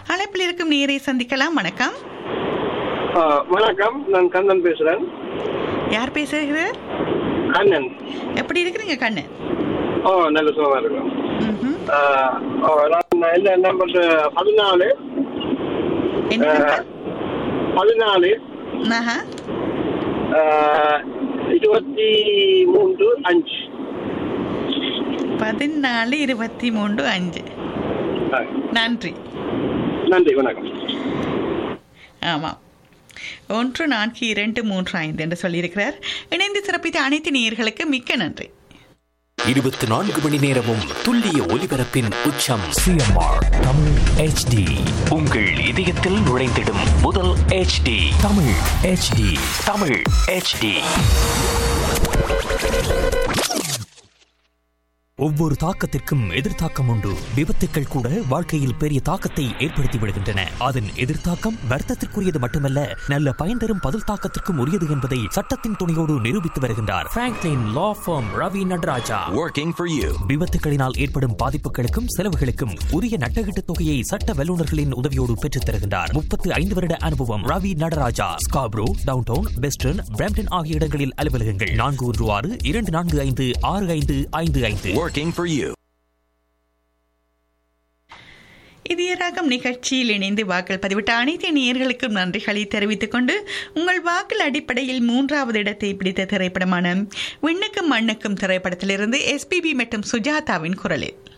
அழைப்பில் இருக்கும் நேரை சந்திக்கலாம் வணக்கம் ஆ, வணக்கம் நான் கண்ணன் பேசுறேன் யார் பேசுகிறார் கண்ணன் எப்படி இருக்கிறீங்க கண்ணு ஓ நல்ல சுகமா இருக்கும் ம்ஹும். ஆ, ஓ, நான் என்ன நம்பர் பதினாலு என்ன ஆ, நம்பர்? பதினாலு ஆஹா. ஆ, இருபத்தி மூன்று அஞ்சு பதினாலு இருபத்தி மூன்று அஞ்சு ஆ, நன்றி நன்றி வணக்கம் ஆமாம் ஒன்று நான்கு இரண்டு மூன்று ஐந்து என்று சொல்லியிருக்கிறார் இணைந்து சிறப்பித்த அனைத்து நேயர்களுக்கு மிக்க நன்றி இருபத்தி நான்கு மணி நேரமும் துல்லிய ஒலிபரப்பின் உச்சம் சிஎம்ஆர் தமிழ் ஹெச்டி உங்கள் இதயத்தில் நுழைந்திடும் முதல் HD Tamil HD Tamil HD ஒவ்வொரு தாக்கத்திற்கும் எதிர்த்தாக்கம் உண்டு விபத்துக்கள் கூட வாழ்க்கையில் பெரிய தாக்கத்தை ஏற்படுத்தி விடுகின்றன அதன் எதிர்த்தாக்கம் வர்த்தத்திற்குரியது மட்டுமல்ல நல்ல பயன் தரும் பதில் தாக்கத்திற்கும் உரியது என்பதை சட்டத்தின் துணையோடு நிரூபித்து வருகின்றார் Franklin law firm Ravi Nataraja Working for you விபத்துகளினால் ஏற்படும் பாதிப்புகளுக்கும் செலவுகளுக்கும் உரிய நட்டகீட்டு தொகையை சட்ட வல்லுநர்களின் உதவியோடு பெற்றுத் தருகின்றார் முப்பத்து ஐந்து வருட அனுபவம் Ravi Nataraja Scarborough downtown western Brampton ஆகிய இடங்களில் அலுவலகங்கள் நான்கு ஒன்று ஆறு இரண்டு நான்கு ஐந்து ஆறு ஐந்து ஐந்து ஐந்து Working for you இதயராகம் நிகழ்ச்சியில் இணைந்து வாக்கள் பதிவிட்ட அனைத்து நேயர்களுக்கும் நன்றிகளை தெரிவித்துக் கொண்டு உங்கள் வாக்கள் அடிப்படையில் மூன்றாவது இடத்தை பிடித்த திரைப்படமான விண்ணுக்கும் மண்ணுக்கும் திரைப்படத்திலிருந்து எஸ்பிபி மற்றும் சுஜாதாவின் குரலில்